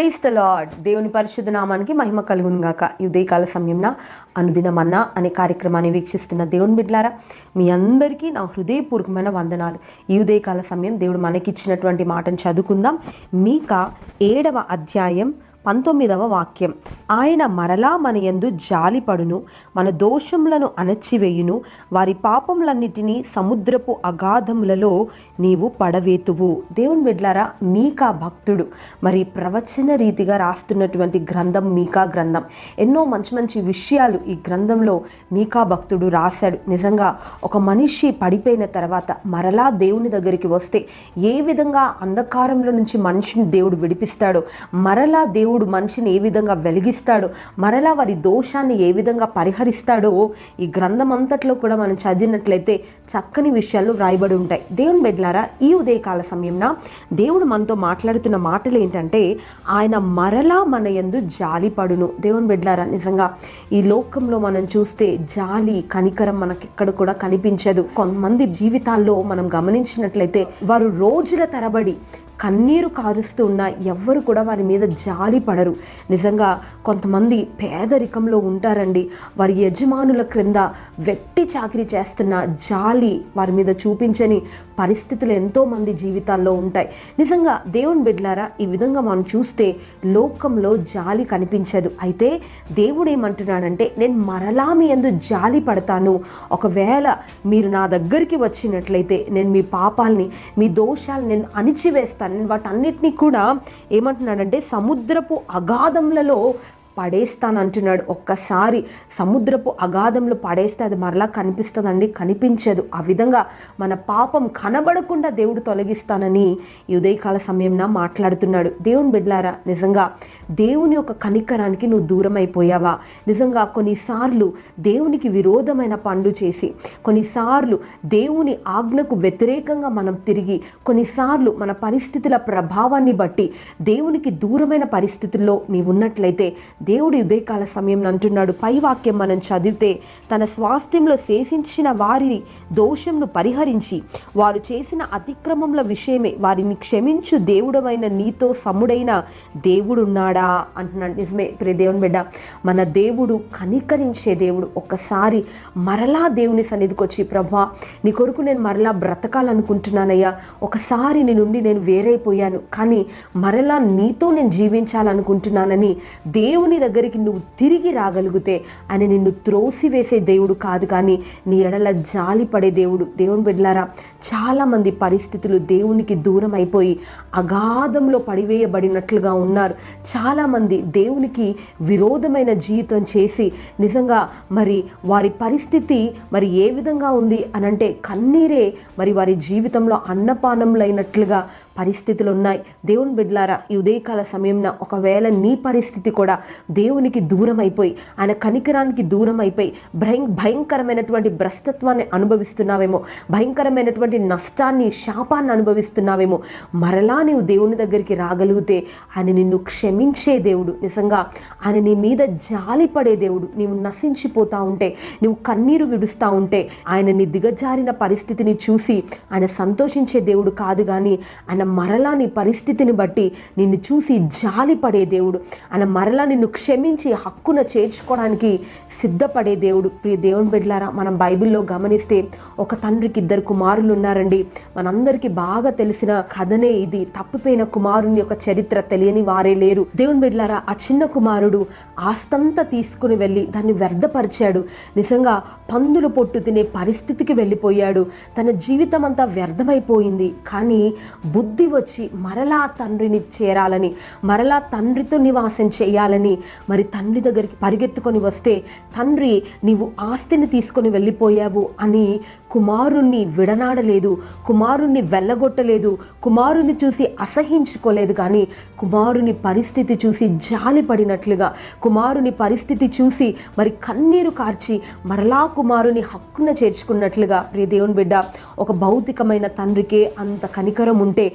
price the lord దేవుని పరిశుద్ధ నామానికి మహిమ కలుగును గాక ఈ ఉదయకాల సమయంన అనుదినమన్నా అనే కార్యక్రమాన్ని వీక్షిస్తున్న దేవుని బిడ్లారా మీ అందరికీ నా హృదయపూర్వకమైన వందనాలు ఈ ఉదయకాల సమయం దేవుడు మనకిచ్చినటువంటి మాటను చదువుకుందాం మీక ఏడవ అధ్యాయం పంతొమ్మిదవ వాక్యం ఆయన మరలా మన యందు జాలిపడును మన దోషములను అణచివేయును వారి పాపములన్నిటినీ సముద్రపు అగాధములలో నీవు పడవేతువు దేవుని బిడ్లారా మీకా భక్తుడు మరి ప్రవచన రీతిగా రాస్తున్నటువంటి గ్రంథం మీకా గ్రంథం ఎన్నో మంచి మంచి విషయాలు ఈ గ్రంథంలో మీకా భక్తుడు రాశాడు నిజంగా ఒక మనిషి పడిపోయిన తర్వాత మరలా దేవుని దగ్గరికి వస్తే ఏ విధంగా అంధకారంలో నుంచి మనిషిని దేవుడు విడిపిస్తాడో మరలా దేవుడు మనిషిని ఏ విధంగా వెలిగిస్తాడో మరలా వారి దోషాన్ని ఏ విధంగా పరిహరిస్తాడో ఈ గ్రంథం అంతట్లో కూడా మనం చదివినట్లయితే చక్కని విషయాలు వ్రాయబడి ఉంటాయి దేవుని బిడ్డలారా ఈ ఉదయకాల సమయంన దేవుడు మనతో మాట్లాడుతున్న మాటలు ఏంటంటే ఆయన మరలా మన యందు జాలి పడును దేవుని బిడ్డలారా నిజంగా ఈ లోకంలో మనం చూస్తే జాలి కనికరం మనకి ఎక్కడ కూడా కనిపించదు కొంతమంది జీవితాల్లో మనం గమనించినట్లయితే వారు రోజుల తరబడి కన్నీరు కారుస్తూ ఉన్న ఎవ్వరు కూడా వారి మీద జాలి పడరు నిజంగా కొంతమంది పేదరికంలో ఉంటారండి వారి యజమానుల క్రింద వెట్టి చాకిరీ చేస్తున్న జాలి వారి మీద చూపించని పరిస్థితులు ఎంతోమంది జీవితాల్లో ఉంటాయి నిజంగా దేవుని బిడ్లారా ఈ విధంగా మనం చూస్తే లోకంలో జాలి కనిపించదు అయితే దేవుడు ఏమంటున్నాడంటే నేను మరలా మీ ఎందు జాలి పడతాను ఒకవేళ మీరు నా దగ్గరికి వచ్చినట్లయితే నేను మీ పాపాలని మీ దోషాలు నేను అణిచివేస్తాను నేను వాటన్నిటినీ కూడా ఏమంటున్నాడంటే సముద్రపు అగాధములలో పడేస్తాను అంటున్నాడు ఒక్కసారి సముద్రపు అగాధంలో పడేస్తే అది మరలా కనిపిస్తుందండి కనిపించదు ఆ విధంగా మన పాపం కనబడకుండా దేవుడు తొలగిస్తానని ఈ ఉదయకాల సమయంన మాట్లాడుతున్నాడు దేవుని బిడ్లారా నిజంగా దేవుని యొక్క కనికరానికి నువ్వు దూరం అయిపోయావా నిజంగా కొన్నిసార్లు దేవునికి విరోధమైన పనులు చేసి కొన్నిసార్లు దేవుని ఆజ్ఞకు వ్యతిరేకంగా మనం తిరిగి కొన్నిసార్లు మన పరిస్థితుల ప్రభావాన్ని బట్టి దేవునికి దూరమైన పరిస్థితుల్లో నీవు ఉన్నట్లయితే దేవుడి ఉదయకాల సమయం అంటున్నాడు పై వాక్యం మనం చదివితే తన స్వాస్థ్యంలో శేషించిన వారి దోషంను పరిహరించి వారు చేసిన అతిక్రమముల విషయమే వారిని క్షమించు దేవుడమైన నీతో సముడైన దేవుడున్నాడా అంటున్నాడు నిజమే ప్రియ దేవుని బిడ్డ మన దేవుడు కనికరించే దేవుడు ఒక్కసారి మరలా దేవుని సన్నిధికి వచ్చి ప్రభా నీ కొరకు నేను మరలా బ్రతకాలనుకుంటున్నానయ్యా ఒకసారి నీ నుండి నేను వేరైపోయాను కానీ మరలా నీతో నేను జీవించాలనుకుంటున్నానని దేవుని దగ్గరికి నువ్వు తిరిగి రాగలిగితే ఆయన నిన్ను త్రోసివేసే దేవుడు కాదు కానీ నీ ఎడల జాలి పడే దేవుడు దేవుని బిడ్డలారా చాలామంది పరిస్థితులు దేవునికి దూరం అయిపోయి అగాధంలో పడివేయబడినట్లుగా ఉన్నారు చాలామంది దేవునికి విరోధమైన జీవితం చేసి నిజంగా మరి వారి పరిస్థితి మరి ఏ విధంగా ఉంది అనంటే కన్నీరే మరి వారి జీవితంలో అన్నపానములైనట్లుగా పరిస్థితులు ఉన్నాయి దేవుని బిడ్లారా ఈ ఉదయకాల సమయంలో ఒకవేళ నీ పరిస్థితి కూడా దేవునికి దూరం అయిపోయి ఆయన కనికరానికి దూరం అయిపోయి భయం భయంకరమైనటువంటి భ్రష్టత్వాన్ని అనుభవిస్తున్నావేమో భయంకరమైనటువంటి నష్టాన్ని శాపాన్ని అనుభవిస్తున్నావేమో మరలా నీవు దేవుని దగ్గరికి రాగలిగితే ఆయన నిన్ను క్షమించే దేవుడు నిజంగా ఆయన నీ మీద జాలిపడే దేవుడు నీవు నశించిపోతా ఉంటే నువ్వు కన్నీరు విడుస్తూ ఉంటే ఆయన నీ దిగజారిన పరిస్థితిని చూసి ఆయన సంతోషించే దేవుడు కాదు కానీ ఆయన మరలా నీ పరిస్థితిని బట్టి నిన్ను చూసి జాలిపడే దేవుడు ఆయన మరలా నిన్ను క్షమించి హక్కున చేర్చుకోవడానికి సిద్ధపడే దేవుడు ప్రియ దేవుని బిడ్డలారా మనం బైబిల్లో గమనిస్తే ఒక తండ్రికి ఇద్దరు కుమారులు ఉన్నారండి మనందరికీ బాగా తెలిసిన కథనే ఇది తప్పిపోయిన కుమారుని యొక్క చరిత్ర తెలియని వారే లేరు దేవుని బిడ్డలారా ఆ చిన్న కుమారుడు ఆస్తంతా తీసుకుని వెళ్ళి దాన్ని వ్యర్థపరిచాడు నిజంగా పందులు పొట్టు తినే పరిస్థితికి వెళ్ళిపోయాడు తన జీవితం అంతా వ్యర్థమైపోయింది కానీ బుద్ధి వచ్చి మరలా తండ్రిని చేరాలని మరలా తండ్రితో నివాసం చేయాలని మరి తండ్రి దగ్గరికి పరిగెత్తుకొని వస్తే తండ్రి నీవు ఆస్తిని తీసుకొని వెళ్ళిపోయావు అని కుమారుణ్ణి విడనాడలేదు కుమారుణ్ణి వెళ్ళగొట్టలేదు కుమారుని చూసి అసహించుకోలేదు కానీ కుమారుని పరిస్థితి చూసి జాలి పడినట్లుగా కుమారుని పరిస్థితి చూసి మరి కన్నీరు కార్చి మరలా కుమారుని హక్కున చేర్చుకున్నట్లుగా రే దేవుని బిడ్డ ఒక భౌతికమైన తండ్రికే అంత కనికరం ఉంటే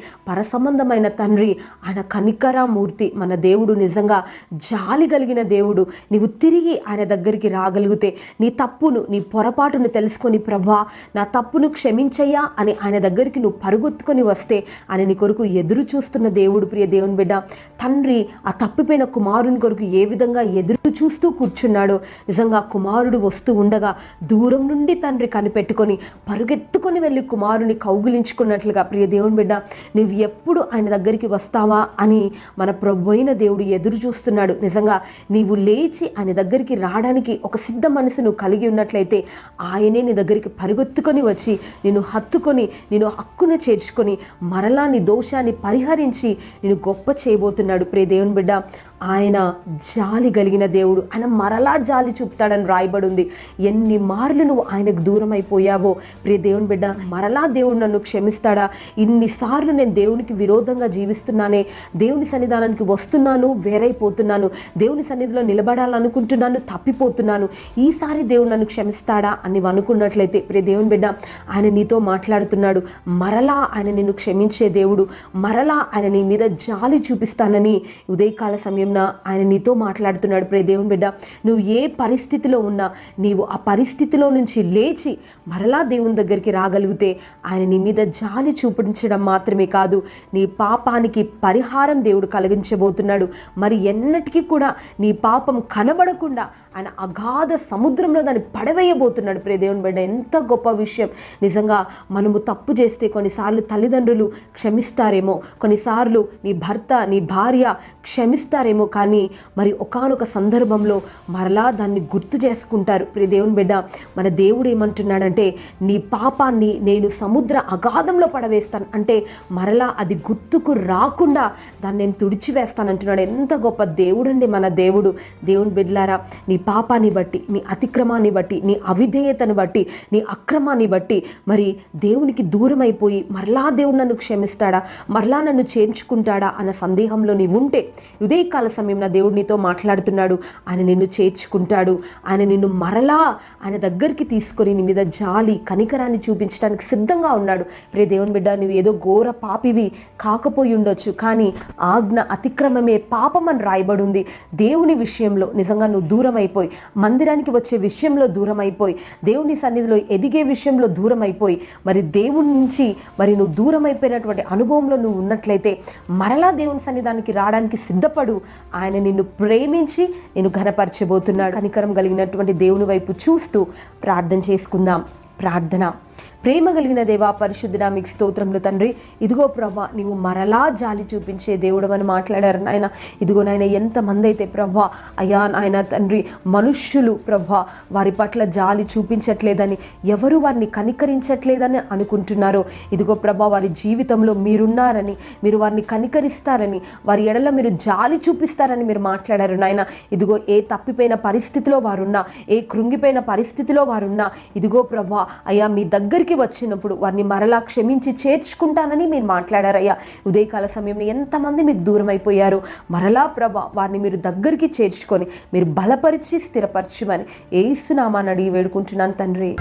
పరసంబంధమైన తండ్రి ఆయన కనికరామూర్తి మన దేవుడు నిజంగా జాలి కలిగిన దేవుడు నీవు తిరిగి ఆయన దగ్గరికి రాగలిగితే నీ తప్పును నీ పొరపాటును తెలుసుకొని ప్రభా నా తప్పును క్షమించయ్యా అని ఆయన దగ్గరికి నువ్వు పరుగొత్తుకొని వస్తే ఆయన నీ కొరకు ఎదురు చూస్తున్న దేవుడు ప్రియ దేవుని బిడ్డ తండ్రి ఆ తప్పిపోయిన కుమారుని కొరకు ఏ విధంగా ఎదురు చూస్తూ కూర్చున్నాడో నిజంగా కుమారుడు వస్తూ ఉండగా దూరం నుండి తండ్రి కనిపెట్టుకొని పరుగెత్తుకొని వెళ్ళి కుమారుని కౌగులించుకున్నట్లుగా ప్రియ దేవుని బిడ్డ నువ్వు ఎప్పుడు ఆయన దగ్గరికి వస్తావా అని మన ప్రభు అయిన దేవుడు ఎదురు చూస్తున్నాడు నిజంగా నీవు లేచి ఆయన దగ్గరికి రావడానికి ఒక సిద్ధ మనసు నువ్వు కలిగి ఉన్నట్లయితే ఆయనే నీ దగ్గరికి పరుగెత్తుకొని వచ్చి నిన్ను హత్తుకొని నేను హక్కున చేర్చుకొని మరలా నీ దోషాన్ని పరిహరించి నేను గొప్ప చేయబోతున్నాడు ప్రియ దేవుని బిడ్డ ఆయన జాలి కలిగిన దేవుడు ఆయన మరలా జాలి చూపుతాడని రాయబడి ఉంది ఎన్ని మార్లు నువ్వు ఆయనకు దూరం అయిపోయావో ప్రియ దేవుని బిడ్డ మరలా దేవుడు నన్ను క్షమిస్తాడా ఇన్నిసార్లు నేను దేవునికి విరోధంగా జీవిస్తున్నానే దేవుని సన్నిధానానికి వస్తున్నాను వేరైపోతున్నాను దేవుని సన్నిధిలో నిలబడాలనుకుంటున్నాను తప్పిపోతున్నాను ఈసారి దేవుడు నన్ను క్షమిస్తాడా అని నువ్వు అనుకున్నట్లయితే ప్రియ దేవుని బిడ్డ ఆయన నీతో మాట్లాడుతున్నాడు మరలా ఆయన నిన్ను క్షమించే దేవుడు మరలా ఆయన నీ మీద జాలి చూపిస్తానని ఉదయకాల సమయంలో ఆయన నీతో మాట్లాడుతున్నాడు ప్రియ దేవుని బిడ్డ నువ్వు ఏ పరిస్థితిలో ఉన్నా నీవు ఆ పరిస్థితిలో నుంచి లేచి మరలా దేవుని దగ్గరికి రాగలిగితే ఆయన నీ మీద జాలి చూపించడం మాత్రమే కాదు నీ పాపానికి పరిహారం దేవుడు కలిగించబోతున్నాడు మరి ఎన్నటికీ కూడా నీ పాపం కనబడకుండా ఆయన అగాధ సముద్రంలో దాన్ని పడవేయబోతున్నాడు ప్రియ దేవుని బిడ్డ ఎంత గొప్ప విషయం నిజంగా మనము తప్పు చేస్తే కొన్నిసార్లు తల్లిదండ్రులు క్షమిస్తారేమో కొన్నిసార్లు నీ భర్త నీ భార్య క్షమిస్తారేమో కానీ మరి ఒకానొక సందర్భంలో మరలా దాన్ని గుర్తు చేసుకుంటారు ప్రియ దేవుని బిడ్డ మన దేవుడు ఏమంటున్నాడంటే నీ పాపాన్ని నేను సముద్ర అగాధంలో పడవేస్తాను అంటే మరలా అది గుర్తుకు రాకుండా దాన్ని నేను తుడిచివేస్తానంటున్నాడు ఎంత గొప్ప దేవుడండి మన దేవుడు దేవుని బిడ్డలారా నీ పాపాన్ని బట్టి నీ అతిక్రమాన్ని బట్టి నీ అవిధేయతను బట్టి నీ అక్రమాన్ని బట్టి మరి దేవునికి దూరం అయిపోయి మరలా దేవుడు నన్ను క్షమిస్తాడా మరలా నన్ను చేర్చుకుంటాడా అన్న సందేహంలో నీవు ఉంటే ఉదయకాల సమయం నా దేవుడు నీతో మాట్లాడుతున్నాడు ఆయన నిన్ను చేర్చుకుంటాడు ఆయన నిన్ను మరలా ఆయన దగ్గరికి తీసుకొని నీ మీద జాలి కనికరాన్ని చూపించడానికి సిద్ధంగా ఉన్నాడు రే దేవుని బిడ్డ నువ్వు ఏదో ఘోర పాపివి కాకపోయి ఉండొచ్చు కానీ ఆజ్ఞ అతిక్రమమే పాపం అని రాయబడి ఉంది దేవుని విషయంలో నిజంగా నువ్వు దూరం అయిపోయి మందిరానికి వచ్చే విషయంలో దూరం అయిపోయి దేవుని సన్నిధిలో ఎదిగే విషయంలో దూరం అయిపోయి మరి దేవుని నుంచి మరి నువ్వు దూరం అయిపోయినటువంటి అనుభవంలో నువ్వు ఉన్నట్లయితే మరలా దేవుని సన్నిధానికి రావడానికి సిద్ధపడు ఆయన నిన్ను ప్రేమించి నేను ఘనపరచబోతున్నాడు కనికరం కలిగినటువంటి దేవుని వైపు చూస్తూ ప్రార్థన చేసుకుందాం ప్రార్థన ప్రేమ కలిగిన దేవా పరిశుద్ధుడా మీకు స్తోత్రములు తండ్రి ఇదిగో ప్రభా నీవు మరలా జాలి చూపించే దేవుడు అని మాట్లాడారు నాయన ఇదిగో నాయన ఎంతమంది అయితే ప్రభా అయ్యా నాయన తండ్రి మనుష్యులు ప్రభా వారి పట్ల జాలి చూపించట్లేదని ఎవరు వారిని కనికరించట్లేదని అనుకుంటున్నారో ఇదిగో ప్రభా వారి జీవితంలో మీరున్నారని మీరు వారిని కనికరిస్తారని వారి ఎడల మీరు జాలి చూపిస్తారని మీరు మాట్లాడారు నాయన ఇదిగో ఏ తప్పిపోయిన పరిస్థితిలో వారున్నా ఏ కృంగిపోయిన పరిస్థితిలో వారున్నా ఇదిగో ప్రభా అయ్యా మీ దగ్గరికి వచ్చినప్పుడు వారిని మరలా క్షమించి చేర్చుకుంటానని మీరు మాట్లాడారయ్యా ఉదయకాల సమయంలో ఎంతమంది మీకు దూరం అయిపోయారు మరలా ప్రభా వారిని మీరు దగ్గరికి చేర్చుకొని మీరు బలపరిచి స్థిరపరచమని ఏసునామాని అడిగి వేడుకుంటున్నాను తండ్రి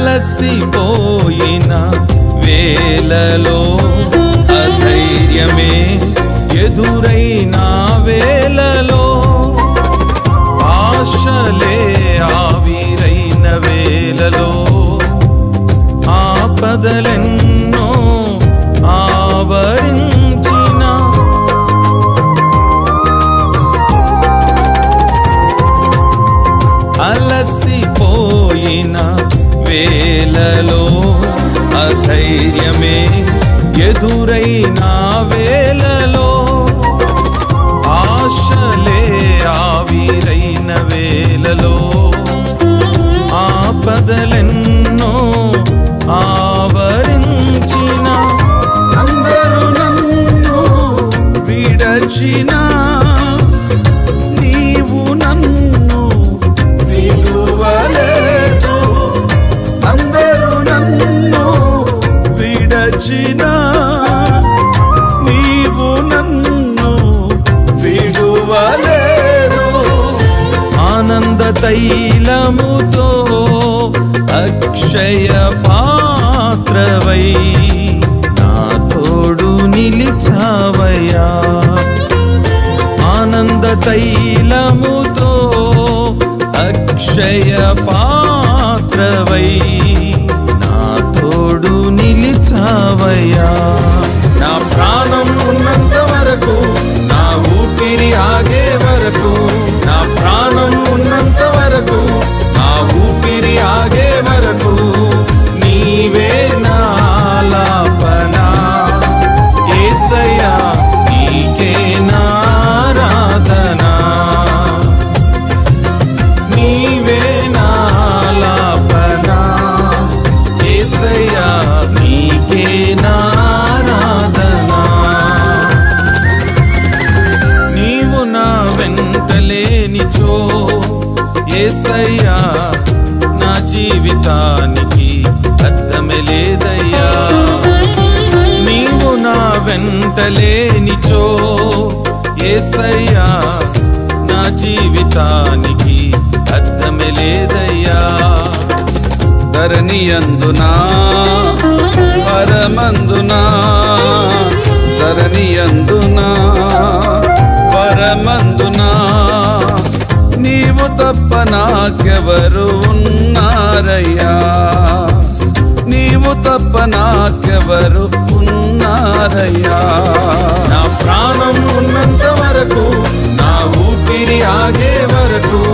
అలసిపోయిన వేలలో అధైర్యమే ఎదురైన వేలలో ఆశలే ఆవిరైన వేలలో ఆపదలెన్నో ఆవరించిన అలసిపోయిన వేలలో అధైర్యమే ఎదురైన వేలలో ఆశలే ఆవిరైన వేలలో ఆపదలెన్నో ఆవరించిన అందరూ నన్ను విడచిన నీవు నన్ను విలువలేదు అందరూ నన్ను విడచిన నీవు నన్ను విడువలేదు ఆనంద తైలముతో అక్షయ పాత్రవై నా తోడు నీ నిలిచావయ్యా ఆనంద తైలముతో అక్షయ పాత్రవై నా తోడు నిలిచావయ్యా నా ప్రాణం ఉన్నంత వరకు నా ఊపిరి ఆగే వరకు నా ప్రాణం ఉన్నంత వరకు నా ఊపిరి ఆగే వరకు నీవే నాలాపనా ఏసయ్యా నీకే నారాధనా నీవే నాలాపనా ఏసయ్యా నీకే నారాధనా నీవు నా వెంటలేనిచో ఏసయ్యా నా జీవితానికి అర్థమే లేదయ్యా నీవు నా వెంటలేనిచో ఏసయ్యా నా జీవితానికి అర్థమే లేదయ్యా ధరణియందునా పరమందునా ధరణియందునా పరమందునా నీవు తప్ప నాకెవరు ఉన్నారయ్యా నీవు తప్ప నాకెవరు ఉన్నారయ్యా నా ప్రాణం ఉన్నంత వరకు నా ఊపిరి ఆగే వరకు